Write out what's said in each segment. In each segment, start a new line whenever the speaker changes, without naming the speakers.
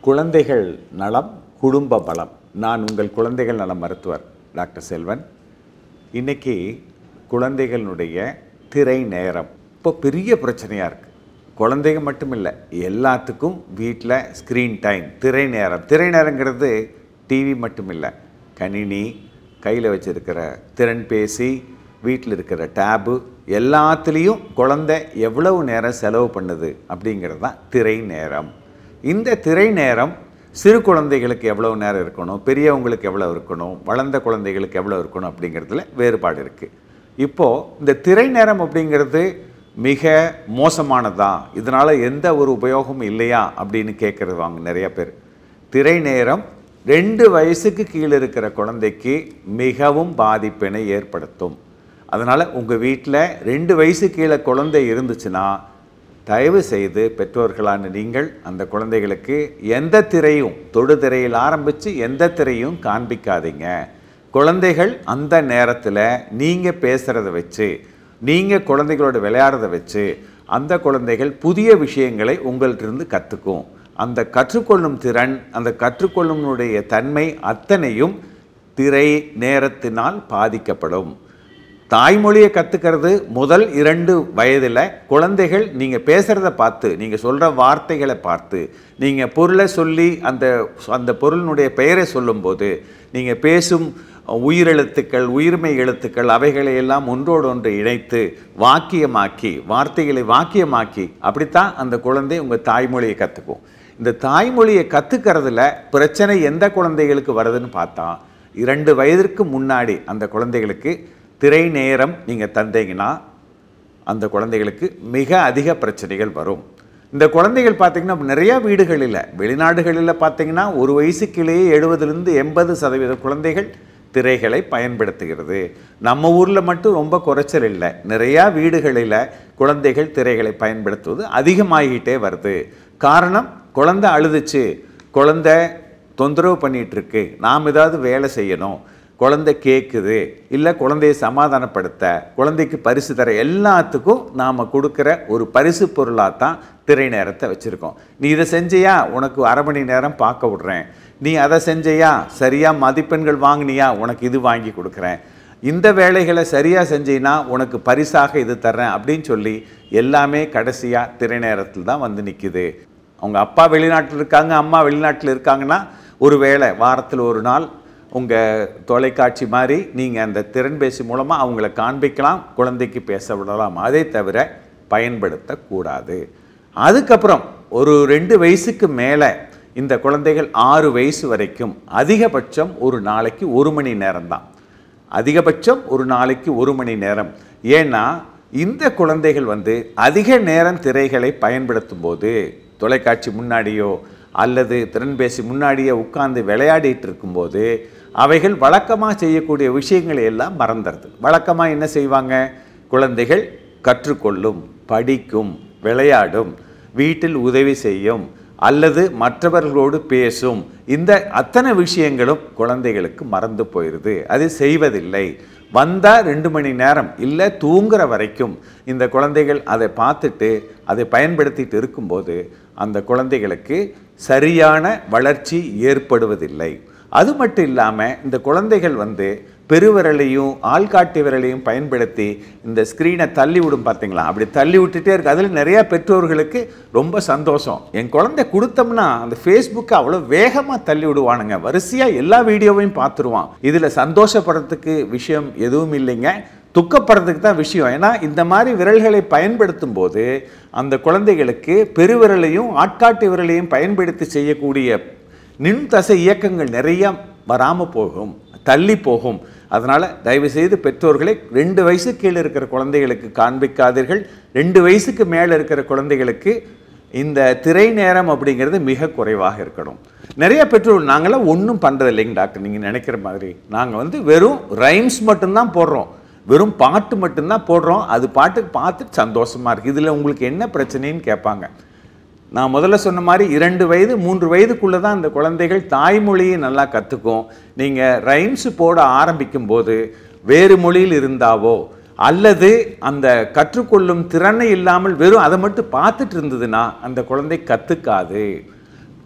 குழந்தைகள் நலம் குடும்ப பலம் நான் உங்கள் குழந்தைகள் நல மருத்துவர் டாக்டர் செல்வன் இன்னைக்கு குழந்தைகளுடைய திரை நேரம் இப்போ பெரிய பிரச்சனையாக இருக்குது குழந்தைங்க மட்டும் இல்லை எல்லாத்துக்கும் வீட்டில் ஸ்க்ரீன் டைம் திரை நேரம் திரை நேரங்கிறது டிவி மட்டும் இல்லை கணினி கையில் வச்சிருக்கிற திறன்பேசி வீட்டில் இருக்கிற டேபு எல்லாத்துலேயும் குழந்தை எவ்வளவு நேரம் செலவு பண்ணுது அப்படிங்கிறது தான் திரை நேரம் இந்த திரை நேரம் சிறு குழந்தைகளுக்கு எவ்வளவு நேரம் இருக்கணும் பெரியவங்களுக்கு எவ்வளோ இருக்கணும் வளர்ந்த குழந்தைகளுக்கு எவ்வளோ இருக்கணும் அப்படிங்கிறதுல வேறுபாடு இருக்குது இப்போது இந்த திரை நேரம் அப்படிங்கிறது மிக மோசமானதா இதனால் எந்த ஒரு உபயோகமும் இல்லையா அப்படின்னு கேட்குறது வாங்க நிறைய பேர் திரை நேரம் ரெண்டு வயசுக்கு கீழே இருக்கிற குழந்தைக்கு மிகவும் பாதிப்பினை ஏற்படுத்தும் அதனால் உங்கள் வீட்டில் ரெண்டு வயசு கீழே குழந்தை இருந்துச்சுன்னா தயவு செய்து பெற்றோர்களான நீங்கள் அந்த குழந்தைகளுக்கு எந்த திரையும் தொடு திரையில் ஆரம்பித்து எந்த திரையும் காண்பிக்காதீங்க குழந்தைகள் அந்த நேரத்தில் நீங்கள் பேசுகிறத வச்சு நீங்கள் குழந்தைகளோட விளையாடுறத வச்சு அந்த குழந்தைகள் புதிய விஷயங்களை உங்கள்கிட்ட கற்றுக்கும் அந்த கற்றுக்கொள்ளும் திறன் அந்த கற்றுக்கொள்ளும்னுடைய தன்மை அத்தனையும் திரை நேரத்தினால் பாதிக்கப்படும் தாய்மொழியை கற்றுக்கிறது முதல் இரண்டு வயதில் குழந்தைகள் நீங்கள் பேசுகிறத பார்த்து நீங்கள் சொல்கிற வார்த்தைகளை பார்த்து நீங்கள் பொருளை சொல்லி அந்த அந்த பொருளினுடைய பெயரை சொல்லும்போது நீங்கள் பேசும் உயிரெழுத்துக்கள் உயிர்மை எழுத்துக்கள் அவைகளை எல்லாம் ஒன்றோடு ஒன்று இணைத்து வாக்கியமாக்கி வார்த்தைகளை வாக்கியமாக்கி அப்படித்தான் அந்த குழந்தை உங்கள் தாய்மொழியை கற்றுக்கும் இந்த தாய்மொழியை கற்றுக்கிறதுல பிரச்சனை எந்த குழந்தைகளுக்கு வருதுன்னு பார்த்தா இரண்டு வயதிற்கு முன்னாடி அந்த குழந்தைகளுக்கு திரை நேரம் நீங்கள் தந்தீங்கன்னா அந்த குழந்தைகளுக்கு மிக அதிக பிரச்சனைகள் வரும் இந்த குழந்தைகள் பார்த்தீங்கன்னா நிறையா வீடுகளில் வெளிநாடுகளில் பார்த்தீங்கன்னா ஒரு வயசுக்குள்ளேயே எழுபதுலேருந்து எண்பது சதவீத குழந்தைகள் திரைகளை பயன்படுத்துகிறது நம்ம ஊரில் மட்டும் ரொம்ப குறைச்சல் இல்லை நிறையா வீடுகளில் குழந்தைகள் திரைகளை பயன்படுத்துவது அதிகமாகிட்டே வருது காரணம் குழந்தை அழுதுச்சு குழந்தை தொந்தரவு பண்ணிகிட்டு இருக்கு நாம் ஏதாவது வேலை செய்யணும் குழந்தை கேட்குது இல்லை குழந்தையை சமாதானப்படுத்த குழந்தைக்கு பரிசு தர எல்லாத்துக்கும் நாம் கொடுக்குற ஒரு பரிசு பொருளாக தான் திரை நேரத்தை வச்சுருக்கோம் நீ இதை செஞ்சியா உனக்கு அரை மணி நேரம் பார்க்க விட்றேன் நீ அதை செஞ்சையா சரியாக மதிப்பெண்கள் வாங்கினியா உனக்கு இது வாங்கி கொடுக்குறேன் இந்த வேலைகளை சரியாக செஞ்சீன்னா உனக்கு பரிசாக இது தர்றேன் அப்படின்னு சொல்லி எல்லாமே கடைசியாக திரை நேரத்தில் தான் வந்து நிற்குது அவங்க அப்பா வெளிநாட்டில் இருக்காங்க அம்மா வெளிநாட்டில் இருக்காங்கன்னா ஒரு வேளை வாரத்தில் ஒரு நாள் உங்கள் தொலைக்காட்சி மாதிரி நீங்கள் அந்த திறன்பேசி மூலமாக அவங்கள காண்பிக்கலாம் குழந்தைக்கு பேச விடலாம் அதை தவிர பயன்படுத்தக்கூடாது அதுக்கப்புறம் ஒரு ரெண்டு வயசுக்கு மேலே இந்த குழந்தைகள் ஆறு வயசு வரைக்கும் அதிகபட்சம் ஒரு நாளைக்கு ஒரு மணி நேரம்தான் அதிகபட்சம் ஒரு நாளைக்கு ஒரு மணி நேரம் ஏன்னா இந்த குழந்தைகள் வந்து அதிக நேரம் திரைகளை பயன்படுத்தும் போது தொலைக்காட்சி முன்னாடியோ அல்லது திறன்பேசி முன்னாடியே உட்கார்ந்து விளையாடிட்டு இருக்கும்போது அவைகள் வழக்கமாக செய்யக்கூடிய விஷயங்களை எல்லாம் மறந்துடுது வழக்கமாக என்ன செய்வாங்க குழந்தைகள் கற்றுக்கொள்ளும் படிக்கும் விளையாடும் வீட்டில் உதவி செய்யும் அல்லது மற்றவர்களோடு பேசும் இந்த அத்தனை விஷயங்களும் குழந்தைகளுக்கு மறந்து போயிடுது அது செய்வதில்லை வந்தால் ரெண்டு மணி நேரம் இல்லை தூங்குற வரைக்கும் இந்த குழந்தைகள் அதை பார்த்துட்டு அதை பயன்படுத்திட்டு இருக்கும்போது அந்த குழந்தைகளுக்கு சரியான வளர்ச்சி ஏற்படுவதில்லை அது மட்டும் இல்லாமல் இந்த குழந்தைகள் வந்து பெருவிரலையும் ஆள்காட்டி விரலையும் பயன்படுத்தி இந்த ஸ்க்ரீனை தள்ளி விடும் பார்த்தீங்களா அப்படி தள்ளி விட்டுட்டே இருக்கு அதில் நிறையா பெற்றோர்களுக்கு ரொம்ப சந்தோஷம் என் குழந்தை கொடுத்தோம்னா அந்த ஃபேஸ்புக்கை அவ்வளோ வேகமாக தள்ளி விடுவானுங்க வரிசையாக எல்லா வீடியோவையும் பார்த்துருவான் இதில் சந்தோஷப்படுறதுக்கு விஷயம் எதுவும் இல்லைங்க துக்கப்படுறதுக்கு தான் விஷயம் ஏன்னா இந்த மாதிரி விரல்களை பயன்படுத்தும் போது அந்த குழந்தைகளுக்கு பெருவிரலையும் ஆட்காட்டு விரலையும் பயன்படுத்தி செய்யக்கூடிய நின் தசை இயக்கங்கள் நிறைய வராமல் போகும் தள்ளி போகும் அதனால் தயவுசெய்து பெற்றோர்களை ரெண்டு வயசு கீழே இருக்கிற குழந்தைகளுக்கு காண்பிக்காதீர்கள் ரெண்டு வயசுக்கு மேலே இருக்கிற குழந்தைகளுக்கு இந்த திரை நேரம் அப்படிங்கிறது மிக குறைவாக இருக்கணும் நிறைய பெற்றோர் நாங்களாம் ஒன்றும் பண்ணுறது இல்லைங்க டாக்டர் நீங்கள் நினைக்கிற மாதிரி நாங்கள் வந்து வெறும் ரைம்ஸ் மட்டும்தான் போடுறோம் வெறும் பாட்டு மட்டும்தான் போடுறோம் அது பாட்டுக்கு பார்த்துட்டு சந்தோஷமாக இருக்குது இதில் உங்களுக்கு என்ன பிரச்சனைன்னு கேட்பாங்க நான் முதல்ல சொன்ன மாதிரி இரண்டு வயது மூன்று வயதுக்குள்ளே தான் அந்த குழந்தைகள் தாய்மொழியை நல்லா கற்றுக்கும் நீங்கள் ரைம்ஸ் போட ஆரம்பிக்கும் போது வேறு மொழியில் இருந்தாவோ அல்லது அந்த கற்றுக்கொள்ளும் திறனை இல்லாமல் வெறும் அதை மட்டும் பார்த்துட்டு இருந்ததுன்னா அந்த குழந்தை கற்றுக்காது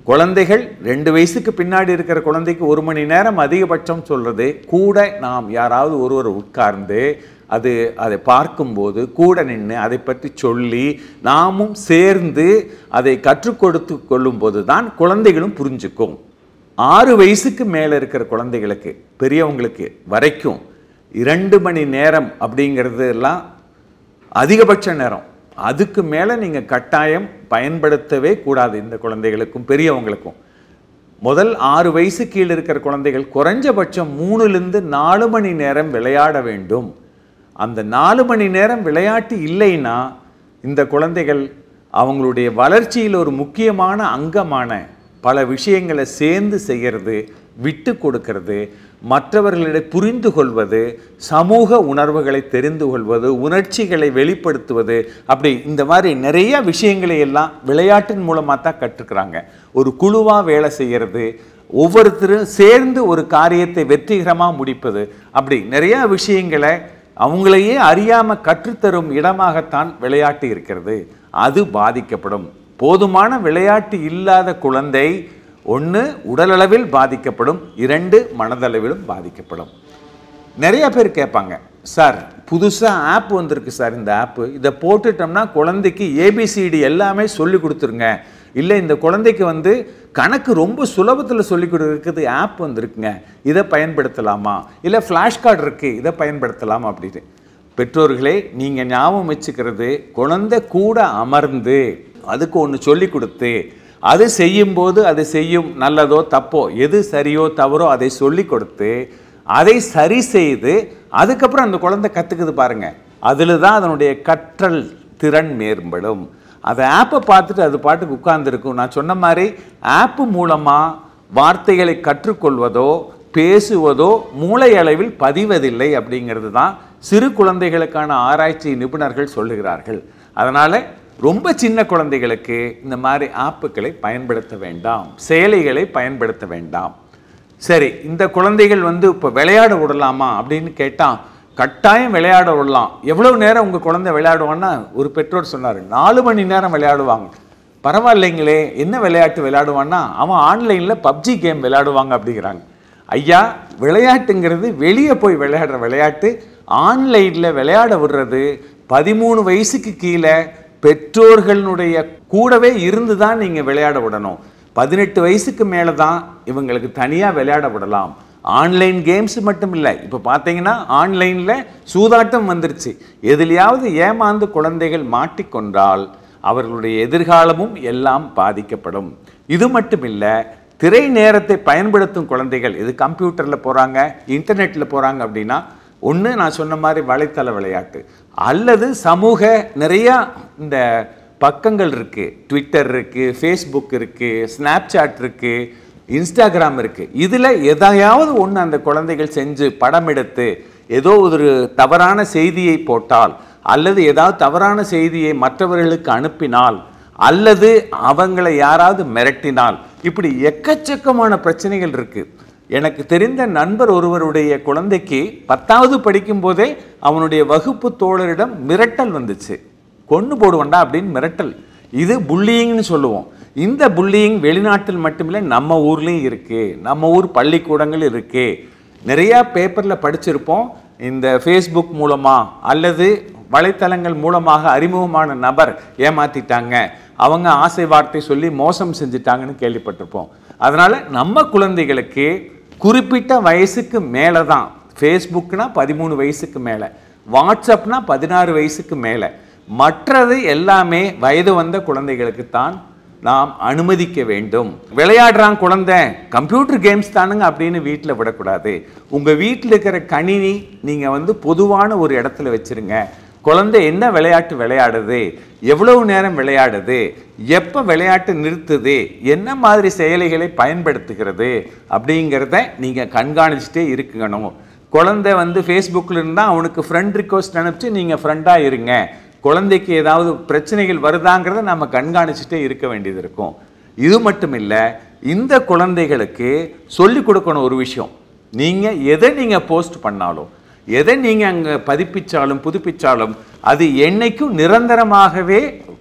குழந்தைகள் ரெண்டு வயசுக்கு பின்னாடி இருக்கிற குழந்தைக்கு ஒரு மணி நேரம் அதிகபட்சம் சொல்றது கூட நாம் யாராவது ஒருவர் உட்கார்ந்து அது அதை பார்க்கும்போது கூட நின்று அதை பற்றி சொல்லி நாமும் சேர்ந்து அதை கற்றுக் கொடுத்து கொள்ளும்போது தான் குழந்தைகளும் புரிஞ்சுக்கும் ஆறு வயசுக்கு மேலே இருக்கிற குழந்தைகளுக்கு பெரியவங்களுக்கு வரைக்கும் இரண்டு மணி நேரம் அப்படிங்கிறது எல்லாம் அதிகபட்ச நேரம் அதுக்கு மேலே நீங்கள் கட்டாயம் பயன்படுத்தவே கூடாது இந்த குழந்தைகளுக்கும் பெரியவங்களுக்கும் முதல் ஆறு வயசு கீழே இருக்கிற குழந்தைகள் குறைஞ்சபட்சம் மூணுலேருந்து நாலு மணி நேரம் விளையாட வேண்டும் அந்த நாலு மணி நேரம் விளையாட்டு இல்லைன்னா இந்த குழந்தைகள் அவங்களுடைய வளர்ச்சியில் ஒரு முக்கியமான அங்கமான பல விஷயங்களை சேர்ந்து செய்கிறது விட்டு கொடுக்கிறது மற்றவர்களிடம் புரிந்து கொள்வது சமூக உணர்வுகளை தெரிந்து கொள்வது உணர்ச்சிகளை வெளிப்படுத்துவது அப்படி இந்த மாதிரி நிறைய விஷயங்களை எல்லாம் விளையாட்டின் மூலமாக தான் கற்றுக்கிறாங்க ஒரு குழுவாக வேலை செய்கிறது ஒவ்வொருத்தரும் சேர்ந்து ஒரு காரியத்தை வெற்றிகரமாக முடிப்பது அப்படி நிறைய விஷயங்களை அவங்களையே அறியாமல் கற்றுத்தரும் இடமாகத்தான் விளையாட்டு இருக்கிறது அது பாதிக்கப்படும் போதுமான விளையாட்டு இல்லாத குழந்தை ஒன்று உடலளவில் பாதிக்கப்படும் இரண்டு மனதளவிலும் பாதிக்கப்படும் நிறைய பேர் கேட்பாங்க சார் புதுசாக ஆப் வந்திருக்கு சார் இந்த ஆப்பு இதை போட்டுட்டோம்னா குழந்தைக்கு ஏபிசிடி எல்லாமே சொல்லி கொடுத்துருங்க இல்லை இந்த குழந்தைக்கு வந்து கணக்கு ரொம்ப சுலபத்தில் சொல்லி கொடுக்குறது ஆப் வந்திருக்குங்க இதை பயன்படுத்தலாமா இல்லை ஃப்ளாஷ் கார்டு இருக்குது இதை பயன்படுத்தலாமா அப்படின்னு பெற்றோர்களே நீங்கள் ஞாபகம் வச்சுக்கிறது குழந்தை கூட அமர்ந்து அதுக்கு ஒன்று சொல்லி கொடுத்து அது செய்யும்போது அது செய்யும் நல்லதோ தப்போ எது சரியோ தவறோ அதை சொல்லி கொடுத்து அதை சரி செய்து அதுக்கப்புறம் அந்த குழந்தை கற்றுக்குது பாருங்க அதில் தான் அதனுடைய கற்றல் திறன் மேம்படும் அந்த ஆப்பை பார்த்துட்டு அது பாட்டுக்கு உட்கார்ந்துருக்கும் நான் சொன்ன மாதிரி ஆப்பு மூலமாக வார்த்தைகளை கற்றுக்கொள்வதோ பேசுவதோ மூளை அளவில் பதிவதில்லை அப்படிங்கிறது தான் சிறு குழந்தைகளுக்கான ஆராய்ச்சி நிபுணர்கள் சொல்லுகிறார்கள் அதனால் ரொம்ப சின்ன குழந்தைகளுக்கு இந்த மாதிரி ஆப்புகளை பயன்படுத்த வேண்டாம் செயலிகளை பயன்படுத்த வேண்டாம் சரி இந்த குழந்தைகள் வந்து இப்போ விளையாட விடலாமா அப்படின்னு கேட்டால் கட்டாயம் விளையாட விடலாம் எவ்வளவு நேரம் உங்கள் குழந்தை விளையாடுவான்னா ஒரு பெற்றோர் சொன்னார் நாலு மணி நேரம் விளையாடுவாங்க பரவாயில்லைங்களே என்ன விளையாட்டு விளையாடுவான்னா அவன் ஆன்லைனில் பப்ஜி கேம் விளையாடுவாங்க அப்படிங்கிறாங்க ஐயா விளையாட்டுங்கிறது வெளியே போய் விளையாடுற விளையாட்டு ஆன்லைனில் விளையாட விடுறது பதிமூணு வயசுக்கு கீழே பெற்றோர்களுடைய கூடவே இருந்து தான் நீங்கள் விளையாட விடணும் பதினெட்டு வயசுக்கு மேலே தான் இவங்களுக்கு தனியாக விளையாட விடலாம் ஆன்லைன் கேம்ஸ் மட்டும் இல்லை இப்போ பார்த்தீங்கன்னா ஆன்லைனில் சூதாட்டம் வந்துருச்சு எதுலையாவது ஏமாந்து குழந்தைகள் மாட்டிக்கொண்டால் அவர்களுடைய எதிர்காலமும் எல்லாம் பாதிக்கப்படும் இது மட்டும் இல்லை திரை நேரத்தை பயன்படுத்தும் குழந்தைகள் இது கம்ப்யூட்டரில் போகிறாங்க இன்டர்நெட்டில் போகிறாங்க அப்படின்னா ஒன்று நான் சொன்ன மாதிரி வலைத்தள விளையாட்டு அல்லது சமூக நிறையா இந்த பக்கங்கள் இருக்குது ட்விட்டர் இருக்குது ஃபேஸ்புக் இருக்குது ஸ்னாப்சாட் இருக்குது இன்ஸ்டாகிராம் இருக்குது இதில் எதையாவது ஒன்று அந்த குழந்தைகள் செஞ்சு படம் எடுத்து ஏதோ ஒரு தவறான செய்தியை போட்டால் அல்லது ஏதாவது தவறான செய்தியை மற்றவர்களுக்கு அனுப்பினால் அல்லது அவங்களை யாராவது மிரட்டினால் இப்படி எக்கச்சக்கமான பிரச்சனைகள் இருக்கு எனக்கு தெரிந்த நண்பர் ஒருவருடைய குழந்தைக்கு பத்தாவது படிக்கும் போதே அவனுடைய வகுப்பு தோழரிடம் மிரட்டல் வந்துச்சு கொண்டு போடுவண்டா அப்படின்னு மிரட்டல் இது புல்லியிங்னு சொல்லுவோம் இந்த புல்லியிங் வெளிநாட்டில் மட்டுமில்லை நம்ம ஊர்லேயும் இருக்கு நம்ம ஊர் பள்ளிக்கூடங்கள் இருக்கு நிறையா பேப்பரில் படிச்சிருப்போம் இந்த ஃபேஸ்புக் மூலமா அல்லது வலைத்தளங்கள் மூலமாக அறிமுகமான நபர் ஏமாத்திட்டாங்க அவங்க ஆசை வார்த்தை சொல்லி மோசம் செஞ்சுட்டாங்கன்னு கேள்விப்பட்டிருப்போம் அதனால நம்ம குழந்தைகளுக்கு குறிப்பிட்ட வயசுக்கு மேலே தான் ஃபேஸ்புக்னா பதிமூணு வயசுக்கு மேலே வாட்ஸ்அப்னா பதினாறு வயசுக்கு மேலே மற்றது எல்லாமே வயது வந்த குழந்தைகளுக்கு தான் நாம் அனுமதிக்க வேண்டும் விளையாடுறான் குழந்தை கம்ப்யூட்டர் கேம்ஸ் தானுங்க அப்படின்னு வீட்டில் விடக்கூடாது உங்கள் வீட்டில் இருக்கிற கணினி நீங்கள் வந்து பொதுவான ஒரு இடத்துல வச்சிருங்க குழந்தை என்ன விளையாட்டு விளையாடுது எவ்வளவு நேரம் விளையாடுது எப்போ விளையாட்டு நிறுத்துது என்ன மாதிரி செயலிகளை பயன்படுத்துகிறது அப்படிங்கிறத நீங்கள் கண்காணிச்சுட்டே இருக்கணும் குழந்தை வந்து ஃபேஸ்புக்கில் இருந்தால் அவனுக்கு ஃப்ரெண்ட் ரிக்வஸ்ட் அனுப்பிச்சு நீங்கள் ஃப்ரெண்டாக இருங்க குழந்தைக்கு ஏதாவது பிரச்சனைகள் வருதாங்கிறத நம்ம கண்காணிச்சுட்டே இருக்க வேண்டியது இருக்கும் இது மட்டும் இல்லை இந்த குழந்தைகளுக்கு சொல்லி கொடுக்கணும் ஒரு விஷயம் நீங்கள் எதை நீங்கள் போஸ்ட் பண்ணாலும் எதை நீங்கள் அங்கே பதிப்பிச்சாலும் புதுப்பிச்சாலும் அது என்னைக்கும் நிரந்தரமாகவே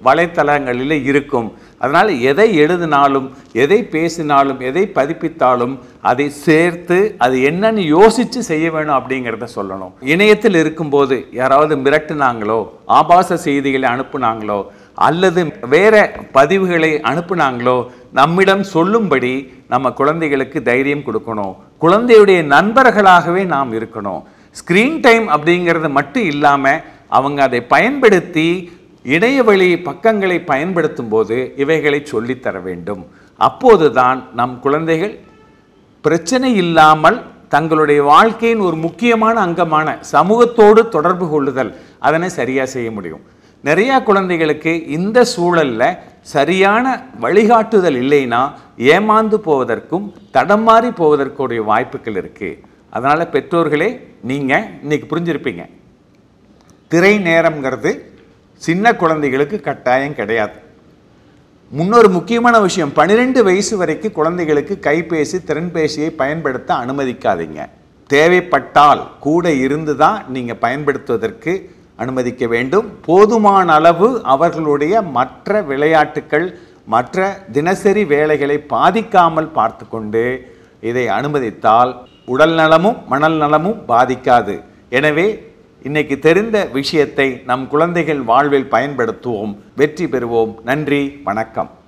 வலைத்தளங்களில் இருக்கும் அதனால் எதை எழுதினாலும் எதை பேசினாலும் எதை பதிப்பித்தாலும் அதை சேர்த்து அது என்னன்னு யோசித்து செய்ய வேணும் அப்படிங்கிறத சொல்லணும் இணையத்தில் இருக்கும்போது யாராவது மிரட்டுனாங்களோ ஆபாச செய்திகளை அனுப்புனாங்களோ அல்லது வேற பதிவுகளை அனுப்புனாங்களோ நம்மிடம் சொல்லும்படி நம்ம குழந்தைகளுக்கு தைரியம் கொடுக்கணும் குழந்தையுடைய நண்பர்களாகவே நாம் இருக்கணும் ஸ்க்ரீன் டைம் அப்படிங்கிறது மட்டும் இல்லாமல் அவங்க அதை பயன்படுத்தி இணையவழி பக்கங்களை பயன்படுத்தும் போது இவைகளை சொல்லித்தர வேண்டும் அப்போதுதான் நம் குழந்தைகள் பிரச்சனை இல்லாமல் தங்களுடைய வாழ்க்கையின் ஒரு முக்கியமான அங்கமான சமூகத்தோடு தொடர்பு கொள்ளுதல் அதனை சரியாக செய்ய முடியும் நிறையா குழந்தைகளுக்கு இந்த சூழல்ல சரியான வழிகாட்டுதல் இல்லைன்னா ஏமாந்து போவதற்கும் தடம் மாறி போவதற்குடைய வாய்ப்புகள் இருக்கு அதனால பெற்றோர்களே நீங்க இன்னைக்கு புரிஞ்சிருப்பீங்க திரை நேரம்ங்கிறது சின்ன குழந்தைகளுக்கு கட்டாயம் கிடையாது முன்னொரு முக்கியமான விஷயம் பன்னிரெண்டு வயசு வரைக்கும் குழந்தைகளுக்கு கைபேசி திறன்பேசியை பயன்படுத்த அனுமதிக்காதீங்க தேவைப்பட்டால் கூட இருந்து தான் நீங்கள் பயன்படுத்துவதற்கு அனுமதிக்க வேண்டும் போதுமான அளவு அவர்களுடைய மற்ற விளையாட்டுக்கள் மற்ற தினசரி வேலைகளை பாதிக்காமல் பார்த்து கொண்டு இதை அனுமதித்தால் உடல் நலமும் மனல் நலமும் பாதிக்காது எனவே இன்னைக்கு தெரிந்த விஷயத்தை நம் குழந்தைகள் வாழ்வில் பயன்படுத்துவோம் வெற்றி பெறுவோம் நன்றி வணக்கம்